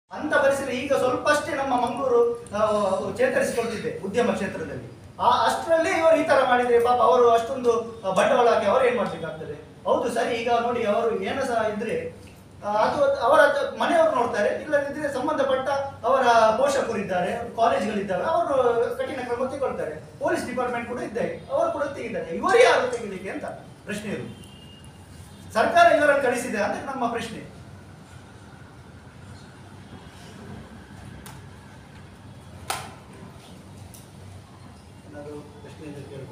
ಅಂತ ಪರಿಸ್ಥಿತಿ ಈಗ ಸ್ವಲ್ಪಷ್ಟೇ ನಮ್ಮ ಮಂಗಳೂರು ಆ, ಚೇತರಿಸಿಕೊಳ್ತಿದೆ ಉದ್ಯಮ ಕ್ಷೇತ್ರದಲ್ಲಿ ಆ ಅಷ್ಟರಲ್ಲೇ ಇವರು ಈ ತರ ಮಾಡಿದ್ರೆ ಪಾಪ ಅವರು ಅಷ್ಟೊಂದು ಆ, ಬಂಡವಾಳ ಹಾಕಿ ಅವರು ಏನ್ ಮಾಡ್ಬೇಕಾಗ್ತದೆ ಹೌದು ಸರಿ ಈಗ ನೋಡಿ ಅವರು ಏನೋ ಸಹ ಇದ್ರೆ ಆ, ಅದು ಅವರ ಮನೆಯವರು ನೋಡ್ತಾರೆ ಇಲ್ಲದಿದ್ರೆ ಸಂಬಂಧಪಟ್ಟ ಅವರ ಪೋಷಕರು ಇದ್ದಾರೆ ಕಾಲೇಜ್ಗಳಿದ್ದಾವೆ ಅವರು ಕಠಿಣ ಕ್ರಮ ತಗೊಳ್ತಾರೆ ಪೊಲೀಸ್ ಡಿಪಾರ್ಟ್ಮೆಂಟ್ ಕೂಡ ಇದ್ದಾರೆ ಅವರು ಕೂಡ ತೆಗಿದ್ದಾರೆ ಇವರು ಯಾರು ತೆಗಿಲಿಕ್ಕೆ ಅಂತ ಪ್ರಶ್ನೆ ಇರುವುದು ಸರ್ಕಾರ ಇವರನ್ನು ಕಳಿಸಿದೆ ಅಂತ ನಮ್ಮ ಪ್ರಶ್ನೆ ಏನಾದ್ರು ಪ್ರಶ್ನೆ ಇದ್ರೆ ಕೇಳ್ಬೋದು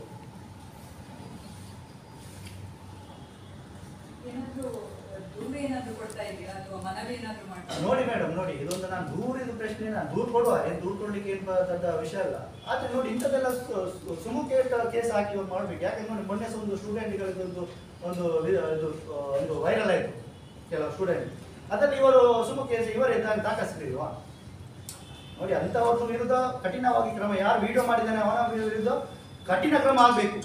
ಏನಾದ್ರೂ ದೂರ ಏನಾದ್ರೂ ಕೊಡ್ತಾ ಇದ್ದೀರಾ ಅಥವಾ ಮನವಿ ಏನಾದ್ರೂ ಮಾಡ್ತಾ ನೋಡಿ ಮೇಡಮ್ ನೋಡಿ ಇದೊಂದು ನಾನು ದೂರಿದ ಪ್ರಶ್ನೆ ನಾನು ದೂರು ಕೊಡುವ ಏನು ದೂರು ಕೊಡ್ಲಿಕ್ಕೆ ಏನು ದೊಡ್ಡ ವಿಷಯ ಅಲ್ಲ ಆದ್ರೆ ನೋಡಿ ಇಂಥದ್ದೆಲ್ಲ ಸು- ಸು- ಸುಮುಖೇಟ್ ಕೇಸ್ ಹಾಕಿ ಒಂದು ಮಾಡ್ಬೇಕು ಯಾಕಂದ್ರೆ ನೋಡಿ ಮೊನ್ನೆ ಸಹ ಒಂದು ಸ್ಟೂಡೆಂಟ್ಗಳದ್ದು ಒಂದು ವಿ- ಇದು ಆ, ಒಂದು ವೈರಲ್ ಆಯಿತು ಕೆಲವು ಸ್ಟೂಡೆಂಟ್ ಅದರಲ್ಲಿ ಇವರು ಸುಮು ಕೇಸ್ ಇವರೇ ದಾ- ದಾಖಲಿಸಿಲ್ವಾ ನೋಡಿ ಅಂಥವ್ರ ವಿರುದ್ಧ ಕಠಿಣವಾಗಿ ಕ್ರಮ ಯಾರು ವಿಡಿಯೋ ಮಾಡಿದ್ದಾನೆ ಅವನ ವಿರುದ್ಧ ಕಠಿಣ ಕ್ರಮ ಆಗಬೇಕು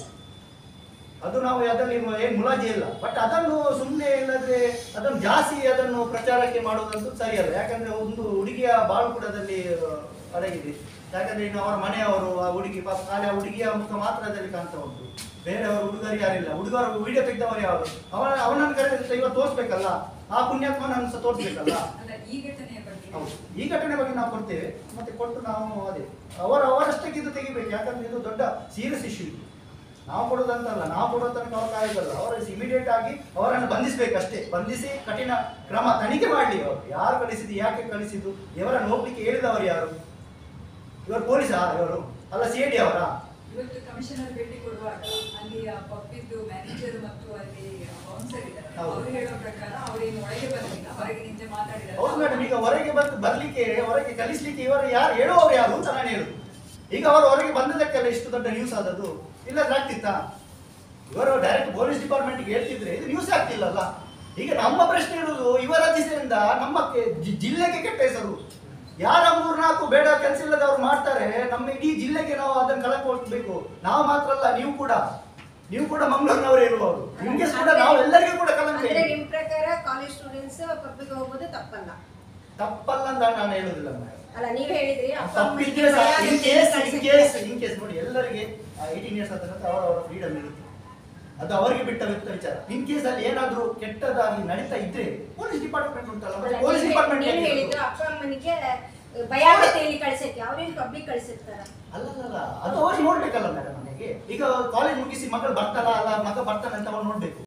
ಅದು ನಾವು ಅದರಲ್ಲಿ ಏನು ಮುಲಾಜಿ ಇಲ್ಲ ಬಟ್ ಅದನ್ನು ಸುಮ್ಮನೆ ಇಲ್ಲದ್ರೆ ಅದನ್ನು ಜಾಸ್ತಿ ಅದನ್ನು ಪ್ರಚಾರಕ್ಕೆ ಮಾಡೋದಂತೂ ಸರಿಯಲ್ಲ ಯಾಕಂದ್ರೆ ಒಂದು ಹುಡುಗಿಯ ಬಾಳು ಕೂಡ ಅದರಲ್ಲಿ ಆ, ಅಡಗಿದೆ ಯಾಕಂದ್ರೆ ಇನ್ನು ಅವರ ಮನೆಯವರು ಆ ಹುಡುಗಿ ಪಾಪ ಖಾಲಿ ಆ ಹುಡುಗಿಯ ಮುಖ ಮಾತ್ರ ಅದರಲ್ಲಿ ಕಾಣ್ತಾ ಉಂಟು ಬೇರೆಯವರು ಹುಡುಗರು ಯಾರಿಲ್ಲ ಹುಡುಗರು ವಿಡಿಯೋ ತೆಗೆದವರು ಯಾರು ಅವನ ಅವನನ್ನು ಕರೆದು ಇವಾಗ ತೋರಿಸ್ಬೇಕಲ್ಲ ಆ ಪುಣ್ಯಾತ್ಮನನ್ನು ಸಹ ತೋರಿಸ್ಬೇಕಲ್ಲ ಅಲ್ಲ ಈ ಘಟನೆಯ ಬಗ್ಗೆ ಹೌದು ಈ ಘಟನೆ ಬಗ್ಗೆ ನಾವು ಕೊಡ್ತೇವೆ ಮತ್ತೆ ಕೊಟ್ಟು ನಾವು ಅದೇ ಅವರ ಅವರಷ್ಟಕ್ಕೆ ಇದು ತೆಗಿಬೇಕು ಯಾಕಂದ್ರೆ ಇದು ದೊಡ್ಡ ಸೀರಿಯಸ್ ಇಶ್ಯೂ ಇದು ನಾವು ಕೊಡೋದಂತಲ್ಲ ನಾವು ಕೊಡೋ ತನಕ ಅವ್ರು ಕಾಯೋದಲ್ಲ ಅವರ ಇಮಿಡಿಯೇಟ್ ಆಗಿ ಅವರನ್ನು ಬಂಧಿಸಬೇಕಷ್ಟೇ ಬಂಧಿಸಿ ಕಠಿಣ ಕ್ರಮ ತನಿಖೆ ಮಾಡಲಿ ಅವರು ಯಾರು ಕಳಿಸಿದ್ದು ಯಾಕೆ ಕಳಿಸಿದ್ದು ಇವರನ್ನು ಹೋಗ್ಲಿಕ್ಕೆ ಹೇಳಿದವರು ಯಾರು ಇವರು ಪೊಲೀಸಾ ಇವರು ಅಲ್ಲ ಸಿ ಡಿ ಅವರಾ ಇವತ್ತು ಕಮಿಷನರ್ ಭೇಟಿ ಕೊಡುವಾಗ ಅಲ್ಲಿ ಆ ಪಬ್ಬಿದ್ದು ಮ್ಯಾನೇಜರ್ ಮತ್ತು ಅಲ್ಲಿ ಬೌನ್ಸರ್ ಇದ್ದಾರೆ ಹೌದು. ಅವರು ಹೇಳೋ ಪ್ರಕಾರ ಅವರೇನು ಒಳಗೆ ಬಂದಿಲ್ಲ ಹೊರಗೆ ನಿಂತೆ ಹೌದು ಮೇಡಮ್ ಮಾತಾಡಿದ್ದಾರೆ ಈಗ ಹೊರಗೆ ಬಂದು ಬರ್ಲಿಕ್ಕೆ ಹೊರಗೆ ಕಲಿಸ್ಲಿಕ್ಕೆ ಇವರು ಯಾರು ಹೇಳುವವರು ಯಾರು ಅಂತ ನಾನು ಹೇಳುದು ಈಗ ಅವರು ಹೊರಗೆ ಬಂದದಕ್ಕೆಲ್ಲ ಇಷ್ಟು ದೊಡ್ಡ ನ್ಯೂಸ್ ಆದದ್ದು ಇಲ್ಲದ್ರೆ ಆಗ್ತಿತ್ತಾ ಇವರು ಡೈರೆಕ್ಟ್ ಪೊಲೀಸ್ ಡಿಪಾರ್ಟ್ಮೆಂಟ್ಗೆ ಹೇಳ್ತಿದ್ರೆ ಇದು ನ್ಯೂಸ್ ಆಗ್ತಿಲ್ಲಲ್ಲ ಈಗ ನಮ್ಮ ಪ್ರಶ್ನೆ ಇರುವುದು ಇವರ ದಿಸೆಯಿಂದ ನಮ್ಮ ಕೆ- ಜಿ- ಜಿಲ್ಲೆಗೆ ಕೆಟ್ಟ ಹೆಸರು ಯಾರ ಮೂರ್ನಾಲ್ಕು ಬೇಡ ಕೆಲಸ ಇಲ್ಲದವ್ರು ಮಾಡ್ತಾರೆ ನಮ್ಮ ಇಡೀ ಜಿಲ್ಲೆಗೆ ನಾವು ಅದನ್ನು ಕಳಕ ಕೊಡ್ಬೇಕು ನಾವು ಮಾತ್ರ ಅಲ್ಲ ನೀವು ಕೂಡ ನೀವು ಕೂಡ ಮಂಗಳೂರಿನವರೇ ಇರುವವರು ನಿಮ್ಗೆ ಕೂಡ ನಾವು ಎಲ್ಲರಿಗೂ ಕೂಡ ಕಲಂಕ ಅಂದ್ರೆ ಇದೆ. ನಿಮ್ ಪ್ರಕಾರ ಕಾಲೇಜ್ ಸ್ಟೂಡೆಂಟ್ಸ್ ಪಬ್ಲಿಕ್ ಹೋಗೋದು ತಪ್ಪಲ್ಲ ತಪ್ಪಲ್ಲ ಅಂತ ನಾನು ಹೇಳುದಿಲ್ಲ ಮೇಡಮ್ ಅಲ್ಲ ನೀವ್ ಹೇಳಿದ್ರಿ ಅಪ್ಪ ತಪ್ಪಿದ್ರೆ ಅಮ್ಮನಿಗೆ ಭಯ ಇನ್ ಆಗುತ್ತೆ ಕೇಸ್ ಇನ್ ಕಳ್ಸಕ್ಕೆ. ಕೇಸ್ ಇನ್ ಕೇಸ್ ನೋಡಿ ಎಲ್ಲರಿಗೆ ಏಯ್ಟೀನ್ ಇಯರ್ಸ್ ಆದ ನಂತರ ಅವರ ಅವರ ಫ್ರೀಡಮ್ ಇರುತ್ತೆ ಅದು ಅವರಿಗೆ ಬಿಟ್ಟ ವ್ಯಕ್ತ ವಿಚಾರ ಇನ್ ಕೇಸ್ ಅಲ್ಲಿ ಏನಾದ್ರೂ ಕೆಟ್ಟದಾಗಿ ನಡೀತಾ ಇದ್ರೆ ಪೊಲೀಸ್ ಡಿಪಾರ್ಟ್ಮೆಂಟ್ ಉಂಟಲ್ಲ ಅಲ್ಲ, ಮತ್ತೆ ಪೊಲೀಸ್ ನೀವ್ ಡಿಪಾರ್ಟ್ಮೆಂಟ್ ನೀವ್ ಹೇಳಿದ್ರು ಅಪ್ಪ ಅಮ್ಮನಿಗೆ ಭಯ ಆಗುತ್ತೆ ಇಲ್ಲಿ ಕಳ್ಸಕ್ಕೆ ಅವ್ರೇನ್ ಪಬ್ಲಿಕ್ ಕಳ್ಸಿರ್ತಾರ ಅಲ್ಲಲ್ಲ ಅದು ಅವ್ರಿಗೆ ನೋಡ್ಬೇಕಲ್ಲ ಮೇಡಮ್ ನನಗೆ ಈಗ ಕಾಲೇಜ್ ಮುಗಿಸಿ ಮಗಳು ಬರ್ತಾರ ಅಲ್ಲ ಮಗ ಬರ್ತಾನೆ ಅಂತ ಅವ್ರು ನೋಡ್ಬೇಕು